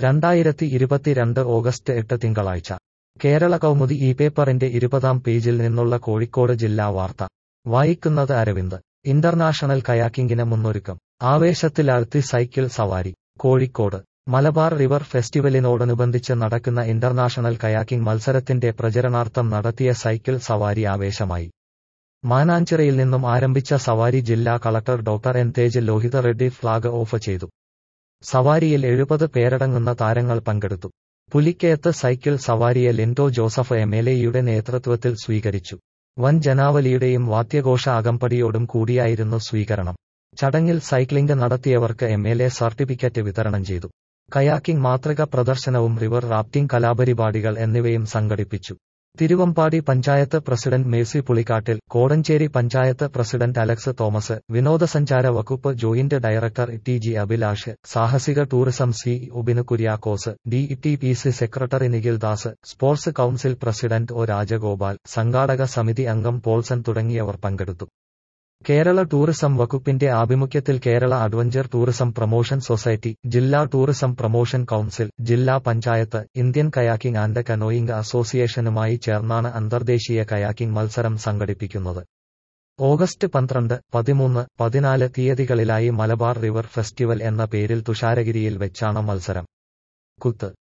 രണ്ടായിരത്തി ഇരുപത്തിരണ്ട് ഓഗസ്റ്റ് എട്ട് തിങ്കളാഴ്ച കേരള കൗമുദി ഈ പേപ്പറിന്റെ ഇരുപതാം പേജിൽ നിന്നുള്ള കോഴിക്കോട് ജില്ലാ വാർത്ത വായിക്കുന്നത് അരവിന്ദ് ഇന്റർനാഷണൽ കയാക്കിംഗിന് മുന്നൊരുക്കം ആവേശത്തിലാഴ്ത്തി സൈക്കിൾ സവാരി കോഴിക്കോട് മലബാർ റിവർ ഫെസ്റ്റിവലിനോടനുബന്ധിച്ച് നടക്കുന്ന ഇന്റർനാഷണൽ കയാക്കിംഗ് മത്സരത്തിന്റെ പ്രചരണാർത്ഥം നടത്തിയ സൈക്കിൾ സവാരി ആവേശമായി മാനാഞ്ചിറയിൽ നിന്നും ആരംഭിച്ച സവാരി ജില്ലാ collector doctor N Tej Lohitha Reddy flag off ചെയ്തു സവാരിയിൽ എഴുപത് പേരടങ്ങുന്ന താരങ്ങൾ പങ്കെടുത്തു പുലിക്കയത്ത് സൈക്കിൾ സവാരിയെ ലിൻഡോ ജോസഫ് എം എൽ എയുടെ നേതൃത്വത്തിൽ സ്വീകരിച്ചു വൻ ജനാവലിയുടെയും വാദ്യഘോഷ അകമ്പടിയോടും കൂടിയായിരുന്നു സ്വീകരണം ചടങ്ങിൽ സൈക്ലിംഗ് നടത്തിയവർക്ക് എം എൽ എ സർട്ടിഫിക്കറ്റ് വിതരണം ചെയ്തു കയാക്കിംഗ് മാതൃക പ്രദർശനവും റിവർ റാഫ്റ്റിംഗ് കലാപരിപാടികൾ എന്നിവയും സംഘടിപ്പിച്ചു Thiruvambady panchayat president Mercy Pulikkattil Kodenchery panchayat president Alex Thomas വിനോദസഞ്ചാര വകുപ്പ് joint director T G Abhilash സാഹസിക tourism C Ubin Kuriakose D T P C secretary Nikhil Das sports council president O Rajagopal സംഘാടക സമിതി അംഗം പോൾസൺ തുടങ്ങിയവർ പങ്കെടുത്തു കേരള ടൂറിസം വകുപ്പിന്റെ ആഭിമുഖ്യത്തിൽ Kerala adventure tourism promotion society ജില്ലാ ടൂറിസം പ്രൊമോഷൻ കൌൺസിൽ ജില്ലാ panchayat Indian kayaking and canoeing അസോസിയേഷനുമായി ചേർന്നാണ് അന്തർദേശീയ കയാക്കിംഗ് മത്സരം സംഘടിപ്പിക്കുന്നത് ഓഗസ്റ്റ് പന്ത്രണ്ട് പതിമൂന്ന് പതിനാല് തീയതികളിലായി മലബാർ റിവർ ഫെസ്റ്റിവൽ എന്ന പേരിൽ തുഷാരഗിരിയിൽ വെച്ചാണ് മത്സരം കുത്ത്